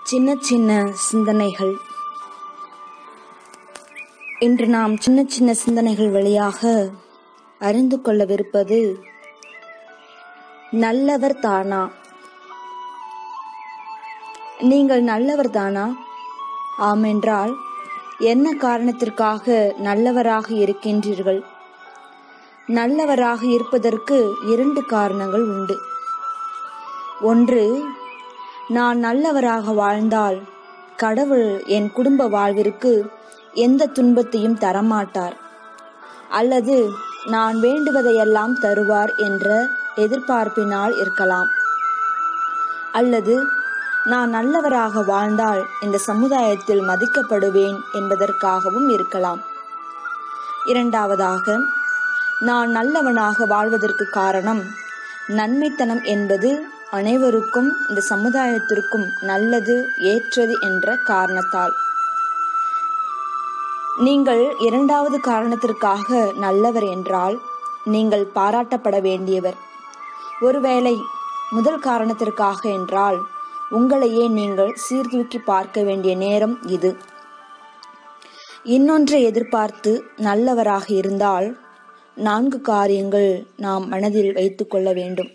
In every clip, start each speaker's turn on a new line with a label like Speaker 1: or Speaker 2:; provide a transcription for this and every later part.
Speaker 1: சின்ன சின்ன சிந்தனைகள் இன்று நாம் சின்ன சின்ன சிந்தனைகள் வழியாக அறிந்து கொள்ளவிருப்பது நல்லவர் தானா நீங்கள் நல்லவர் தானா ஆமென்றால் என்ன காரணத்திற்காக நல்லவராக இருக்கின்றீர்கள் நல்லவராக இருப்பதற்கு இரண்டு காரணங்கள் உண்டு ஒன்று நான் நல்லவராக வாழ்ந்தால் கடவுள் என் குடும்ப வாழ்விற்கு எந்த துன்பத்தையும் தரமாட்டார் அல்லது நான் வேண்டுவதையெல்லாம் தருவார் என்ற எதிர்பார்ப்பினால் இருக்கலாம் அல்லது நான் நல்லவராக வாழ்ந்தால் இந்த சமுதாயத்தில் மதிக்கப்படுவேன் என்பதற்காகவும் இருக்கலாம் இரண்டாவதாக நான் நல்லவனாக வாழ்வதற்கு காரணம் நன்மைத்தனம் என்பது அனைவருக்கும் இந்த சமுதாயத்திற்கும் நல்லது ஏற்றது என்ற காரணத்தால் நீங்கள் இரண்டாவது காரணத்திற்காக நல்லவர் என்றால் நீங்கள் பாராட்டப்பட வேண்டியவர் ஒருவேளை முதல் காரணத்திற்காக என்றால் உங்களையே நீங்கள் சீர்தூக்கி பார்க்க வேண்டிய நேரம் இது இன்னொன்றை எதிர்பார்த்து நல்லவராக இருந்தால் நான்கு காரியங்கள் நாம் மனதில் வைத்துக் கொள்ள வேண்டும்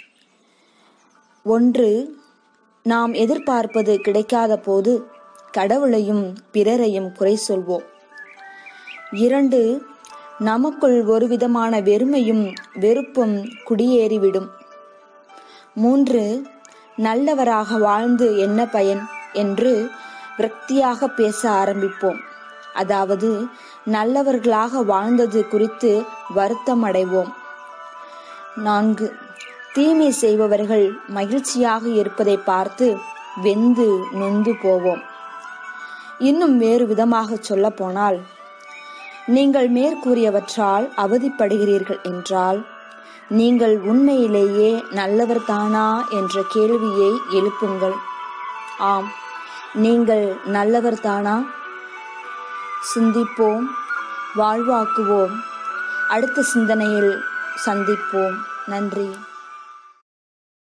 Speaker 1: ஒன்று நாம் எதிர்பார்ப்பது கிடைக்காத போது கடவுளையும் பிறரையும் குறை சொல்வோம் இரண்டு நமக்குள் ஒரு விதமான வெறுமையும் வெறுப்பும் குடியேறிவிடும் மூன்று நல்லவராக வாழ்ந்து என்ன பயன் என்று விரக்தியாக பேச ஆரம்பிப்போம் அதாவது நல்லவர்களாக வாழ்ந்தது குறித்து வருத்தம் அடைவோம் நான்கு தீமை செய்பவர்கள் மகிழ்ச்சியாக இருப்பதை பார்த்து வெந்து நொந்து போவோம் இன்னும் வேறு விதமாக சொல்ல போனால் நீங்கள் மேற்கூறியவற்றால் அவதிப்படுகிறீர்கள் என்றால் நீங்கள் உண்மையிலேயே நல்லவர் தானா என்ற கேள்வியை எழுப்புங்கள் ஆம் நீங்கள் நல்லவர் தானா சிந்திப்போம் வாழ்வாக்குவோம் அடுத்த சிந்தனையில் சந்திப்போம் நன்றி